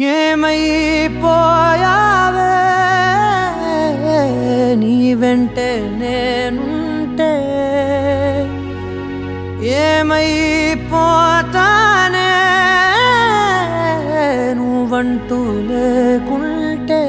ఏమైపోయావే నీ వెంటే నేనుంటే ఏమైపోతానే నువ్వంటూ లేకుంటే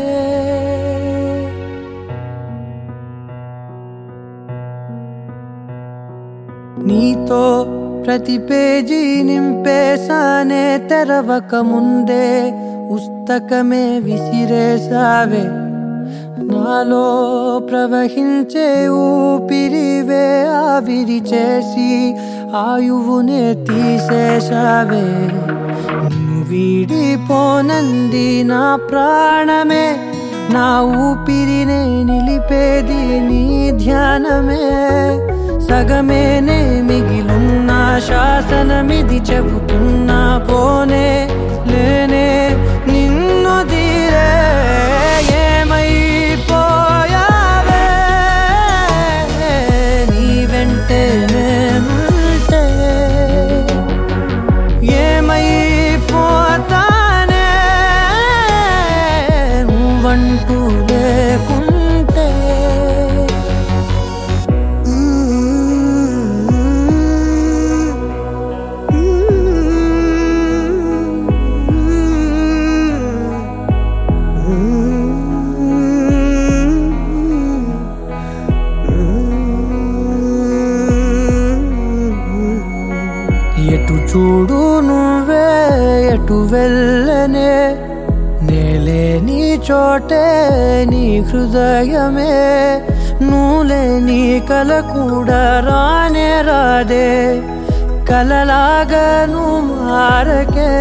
నీతో ప్రతి పేజీ నింపేశానే తెరవక ముందే పుస్తకమే విసిరేసావే నాలో ప్రవహించే ఊపిరివే ఆవిరి చేసి ఆయువునే తీసేశావే నిన్ను వీడిపోనంది నా ప్రాణమే నా ఊపిరినే నిలిపేది నీ ధ్యానమే సగమేనే మిగిలున్న శాసనమిది చెబుతున్నా పోనే లేనే నిన్ను తీరే ఏమైపోయావే నీ వెంటే నేనుంటే ఏమైపోతానే నువ్వంటూ లేకుంటే ఎటు చూడు నువ్వే ఎటు వెళ్ళనే నేలే నీ చోటే నీ హృదయమే నువ్వులే నీ కల కూడా రానే రాదే కలలాగా నువ్వు మారకే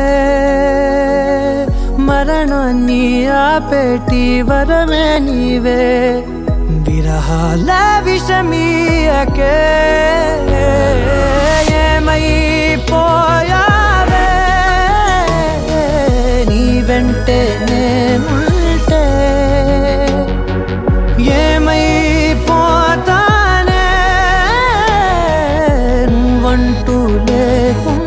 మరణాన్ని ఆపేటి వరమే నీవే విరహాల విషమీయకే ఏమైపోయావే నీ వెంటే నేనుంటే ఏమైపోతానే నువ్వంటూ లేకుండా